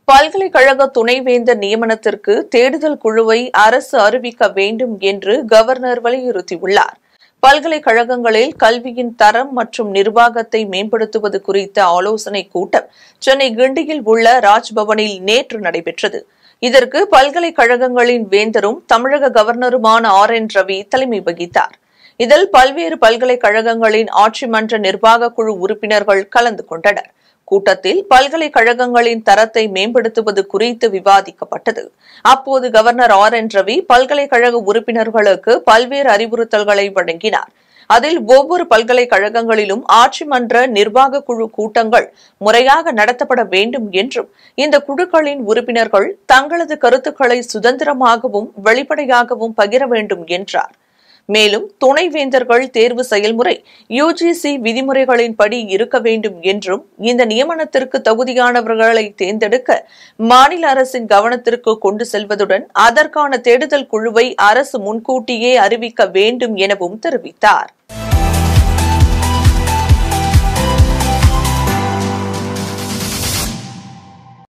பல்கலைக்கழக துணைவேந்தர் நியமனத்திற்கு தேடுதல் குழுவை அரசு அறிவிக்க வேண்டும் என்று கவர்னர் வலியுறுத்தியுள்ளார் பல்கலைக்கழகங்களில் கல்வியின் தரம் மற்றும் நிர்வாகத்தை மேம்படுத்துவது குறித்த ஆலோசனைக் கூட்டம் சென்னை கிண்டியில் உள்ள ராஜ்பவனில் நேற்று நடைபெற்றது இதற்கு பல்கலைக்கழகங்களின் வேந்தரும் தமிழக கவர்னருமான ஆர் என் ரவி தலைமை வகித்தார் இதில் பல்வேறு பல்கலைக்கழகங்களின் ஆட்சி மன்ற நிர்வாக குழு உறுப்பினர்கள் கலந்து கொண்டனர் கூட்டத்தில் பல்கலைக்கழகங்களின் தரத்தை மேம்படுத்துவது குறித்து விவாதிக்கப்பட்டது அப்போது கவர்னர் ஆர் என் ரவி பல்கலைக்கழக உறுப்பினர்களுக்கு பல்வேறு அறிவுறுத்தல்களை வழங்கினார் அதில் ஒவ்வொரு பல்கலைக்கழகங்களிலும் ஆட்சி மன்ற நிர்வாக குழு கூட்டங்கள் முறையாக நடத்தப்பட வேண்டும் என்றும் இந்த குழுக்களின் உறுப்பினர்கள் தங்களது கருத்துக்களை சுதந்திரமாகவும் வெளிப்படையாகவும் பகிர வேண்டும் என்றார் மேலும் துணைவேந்தர்கள் தேர்வு செயல்முறை யுஜிசி விதிமுறைகளின்படி இருக்க வேண்டும் என்றும் இந்த நியமனத்திற்கு தகுதியானவர்களை தேர்ந்தெடுக்க மாநில அரசின் கவனத்திற்கு கொண்டு செல்வதுடன் அதற்கான தேடுதல் குழுவை அரசு முன்கூட்டியே அறிவிக்க வேண்டும் எனவும் தெரிவித்தார்